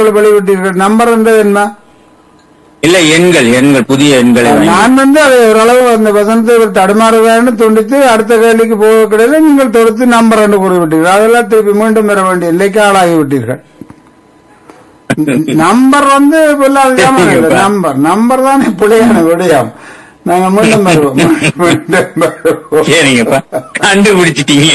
நம்பர்கள் வெளிவிட்டீர்கள் நம்பர் வந்தது என்ன இல்ல எண்கள் எண்கள் புதிய எண்களை வாங்கி- நான் வந்து அதை ஓரளவு அந்த வசந்த தடுமாறுதான்னு துண்டித்து அடுத்த கேள்விக்கு போக கிடையாது நீங்கள் தொடுத்து நம்பர் என்று கூறிவிட்டீர்கள் அதெல்லாம் திருப்பி மீண்டும் பெற வேண்டிய நிலைக்கு ஆளாகி விட்டீர்கள் நம்பர் வந்து நம்பர் நம்பர் தானே பிள்ளையான விடயம் நாங்க மீண்டும் வருவோம் மீண்டும் வருவோம் சரிங்கப்பா கண்டுபிடிச்சிட்டீங்க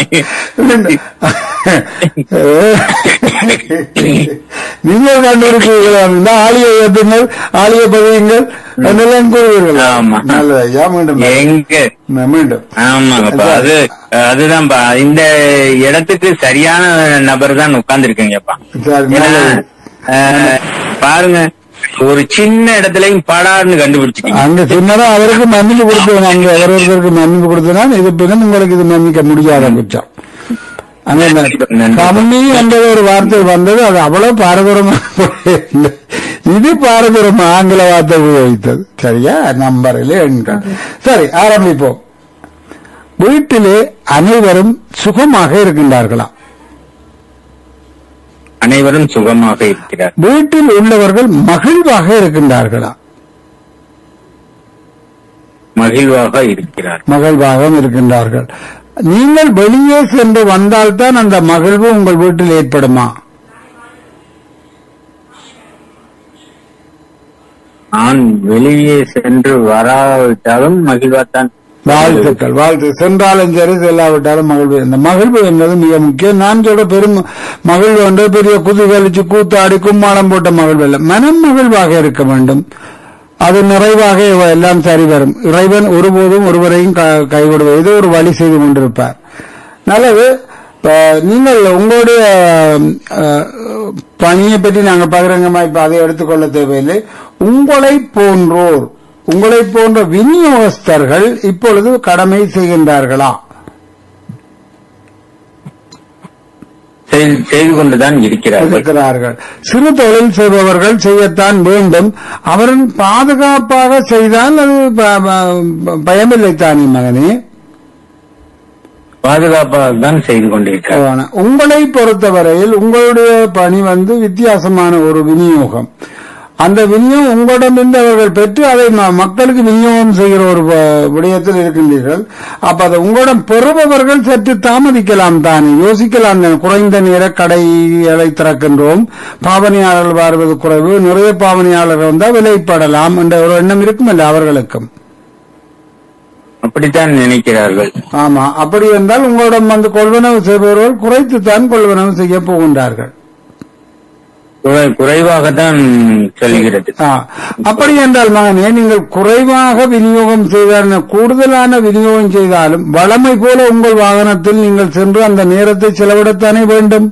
நீங்கள் கண்டுபிடிப்பீர்களா இருந்தா ஆலிய ஏற்றுங்கள் ஆலிய பதிவுங்கள் அதெல்லாம் கூறுவீர்கள் ஆமா. நல்லது ஐயா மீண்டும் வருவோம். எங்க மீண்டும் ஆமாங்கப்பா அது அதுதான்ப்பா இந்த இடத்துக்கு சரியான நபர் தான் உட்கார்ந்துருக்கீங்கப்பா சரி, ஏன்னா, நல்லது. அஹ், பாருங்க ஒரு சின்ன இடத்துலயும் படார்னு கண்டுபிடிச்சிட்டீங்க அங்க சின்னதா அவருக்கு மன்னிப்பு கொடுத்தேன் அங்க அவர் ஒருத்தருக்கு மன்னிப்பு கொடுத்தேன் இது பின்னும் உங்களுக்கு இது மன்னிக்க முடியாத குற்றம் அங்க இந்த கம்மி என்ற ஒரு வார்த்தை வந்தது அது அவ்வளவு பாரதூரமாக இல்லை. இது பாரதூரம் ஆங்கில வார்த்தை உபயோகித்தது சரியா நம்பரிலே எண்கள் சரி ஆரம்பிப்போம் வீட்டிலே அனைவரும் சுகமாக இருக்கின்றார்களா அனைவரும் சுகமாக இருக்கிறார் வீட்டில் உள்ளவர்கள் மகிழ்வாக இருக்கின்றார்களா மகிழ்வாக இருக்கிறார் மகிழ்வாக இருக்கின்றார்கள் நீங்கள் வெளியே சென்று வந்தால்தான் அந்த மகிழ்வு உங்கள் வீட்டில் ஏற்படுமா நான் வெளியே சென்று வராவிட்டாலும் மகிழ்வாத்தான் வாழ்த்துக்கள் வாழ்த்து சென்றாலும் சரி செல்லாவிட்டாலும் மகிழ்வு இந்த மகிழ்வு என்பது மிக முக்கியம் நான் சொல்ற பெரும் மகிழ்வு என்று பெரிய குதிகலிச்சு கூத்தாடி கும்மாளம் போட்ட மகிழ்வு இல்லை மனம் மகிழ்வாக இருக்க வேண்டும் அது நிறைவாக இவ எல்லாம் சரி வரும் இறைவன் ஒருபோதும் ஒருவரையும் க- கைவிடுவது ஏதோ ஒரு வழி செய்து கொண்டிருப்பார் நல்லது இப்ப நீங்கள் உங்களுடைய அஹ், பணியை பற்றி நாங்க பகிரங்கமா இப்ப அதை எடுத்துக்கொள்ள தேவையில்லை உங்களை போன்றோர் உங்களை போன்ற விநியோகஸ்தர்கள் இப்பொழுது கடமை செய்கின்றார்களா செய்து- செய்து கொண்டுதான் இருக்கிறார்கள் இருக்கிறார்கள் சிறு தொழில் செய்பவர்கள் செய்யத்தான் வேண்டும் அவர்கள் பாதுகாப்பாக செய்தால் அது ப- ப- பயமில்லை தானே மகனே பாதுகாப்பாக தான் செய்து கொண்டிருக்கிறார் ஆனா, உங்களை பொறுத்தவரையில் உங்களுடைய பணி வந்து வித்தியாசமான ஒரு விநியோகம் அந்த விநியோகம் உங்களிடமிருந்து அவர்கள் பெற்று அதை ம- மக்களுக்கு விநியோகம் செய்கிற ஒரு வ- விடயத்தில் இருக்கின்றீர்கள் அப்ப அதை உங்களிடம் பெறுபவர்கள் சற்று தாமதிக்கலாம் தான் யோசிக்கலாம் தான். குறைந்த நேர கடைகளை திறக்கின்றோம் பாவனையாளர்கள் வருவது குறைவு நிறைய பாவனையாளர்கள் வந்தால் விலைப்படலாம் என்ற ஒரு எண்ணம் இருக்குமல்ல அவர்களுக்கும் அப்படித்தான் நினைக்கிறார்கள் ஆமா அப்படி என்றால் உங்களிடம் வந்து கொள்வனவு செய்பவர்கள் குறைத்துத்தான் கொள்வனவு செய்ய போகின்றார்கள் குறை- குறைவாகத்தான் சொல்லுகிறது ஆ, அப்படி என்றால் மகனே நீங்கள் குறைவாக விநியோகம் செய்தால் கூடுதலான விநியோகம் செய்தாலும் வளமை போல உங்கள் வாகனத்தில் நீங்கள் சென்று அந்த நேரத்தை செலவிடத்தானே வேண்டும்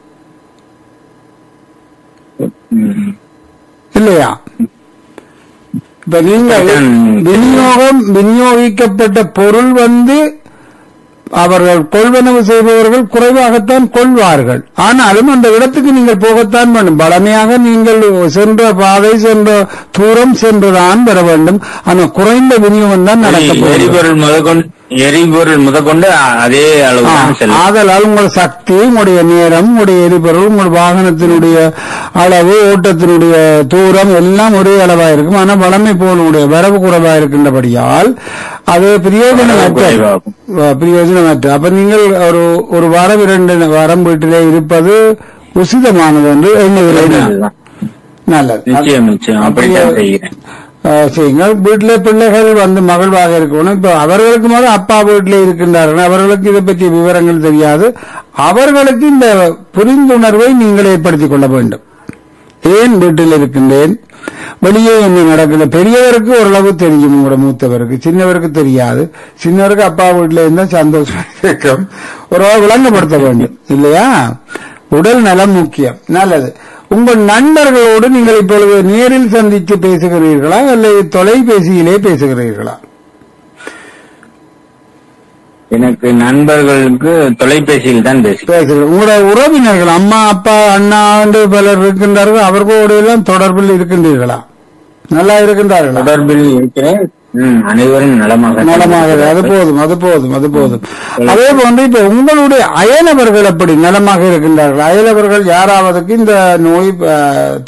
ம். இல்லையா இப்ப நீங்கள் விநியோகம் விநியோகிக்கப்பட்ட பொருள் வந்து அவர்கள் கொள்வனவு செய்பவர்கள் குறைவாகத்தான் கொள்வார்கள் ஆனாலும் அந்த இடத்துக்கு நீங்கள் போகத்தான் வேண்டும் பலமையாக நீங்கள் சென்ற பாதை சென்ற தூரம் சென்றுதான் பெற வேண்டும் ஆனால் குறைந்த விநியோகம் தான் நடக்க போகிறது. எரிபொருள் முதற்கொண்டு எரிபொருள் முதற்கொண்டு அதே அளவு ஆ, தான் செல்லும் ஆதலால் உங்கள் சக்தி உங்களுடைய நேரம் உங்களுடைய எரிபொருள் உங்கள் வாகனத்தினுடைய அளவு ஓட்டத்தினுடைய தூரம் எல்லாம் ஒரே அளவா இருக்கும் ஆனால் வளமை போலுடைய வரவு குறைவா இருக்கின்றபடியால் அது பிரயோஜனமற்ற குறைவாகும். அஹ், பிரயோஜனமற்ற அப்ப நீங்கள் ஒரு ஒரு வாரம் இரண்டு வாரம் வீட்டிலே இருப்பது உசிதமானது என்று எண்ணுகிறேன் நான். அதுதான். நல்லது நிச்சயம் நிச்சயம் அப்படித்தான் செய்கிறேன் அஹ், செய்யுங்கள் வீட்டிலே பிள்ளைகள் வந்து மகிழ்வாக இருக்கணும் இப்ப அவர்களுக்கு மேல அப்பா வீட்டிலே இருக்கின்றார்கள் அவர்களுக்கு இதை பற்றிய விவரங்கள் தெரியாது அவர்களுக்கு இந்த புரிந்துணர்வை நீங்கள் ஏற்படுத்திக் கொள்ள வேண்டும் ஏன் வீட்டில் இருக்கின்றேன் வெளியே என்ன நடக்குது பெரியவருக்கு ஓரளவு தெரியும் உங்களோட மூத்தவருக்கு சின்னவருக்கு தெரியாது சின்னவருக்கு அப்பா வீட்டில் இருந்தா சந்தோஷம் இருக்கும் ஒரு விளங்கப்படுத்த வேண்டும் இல்லையா உடல் நலம் முக்கியம் நல்லது உங்கள் நண்பர்களோடு நீங்கள் இப்பொழுது நேரில் சந்தித்து பேசுகிறீர்களா அல்லது தொலைபேசியிலே பேசுகிறீர்களா எனக்கு நண்பர்களுக்கு தொலைபேசியில் தான் பேசுகிறேன் பேசுகிறீர்கள் உங்களோட உறவினர்கள் அம்மா அப்பா அண்ணா என்று பலர் இருக்கின்றார்கள் அவர்களோடு எல்லாம் தொடர்பில் இருக்கின்றீர்களா நல்லா இருக்கின்றார்களா தொடர்பில் இருக்கிறேன் ம், அனைவரும் நலமாக நலமாக அது போதும் அது போதும் அது போதும் அதே போன்று இப்ப உங்களுடைய அயலவர்கள் எப்படி நலமாக இருக்கின்றார்கள் அயலவர்கள் யாராவதுக்கு இந்த நோய் அஹ்,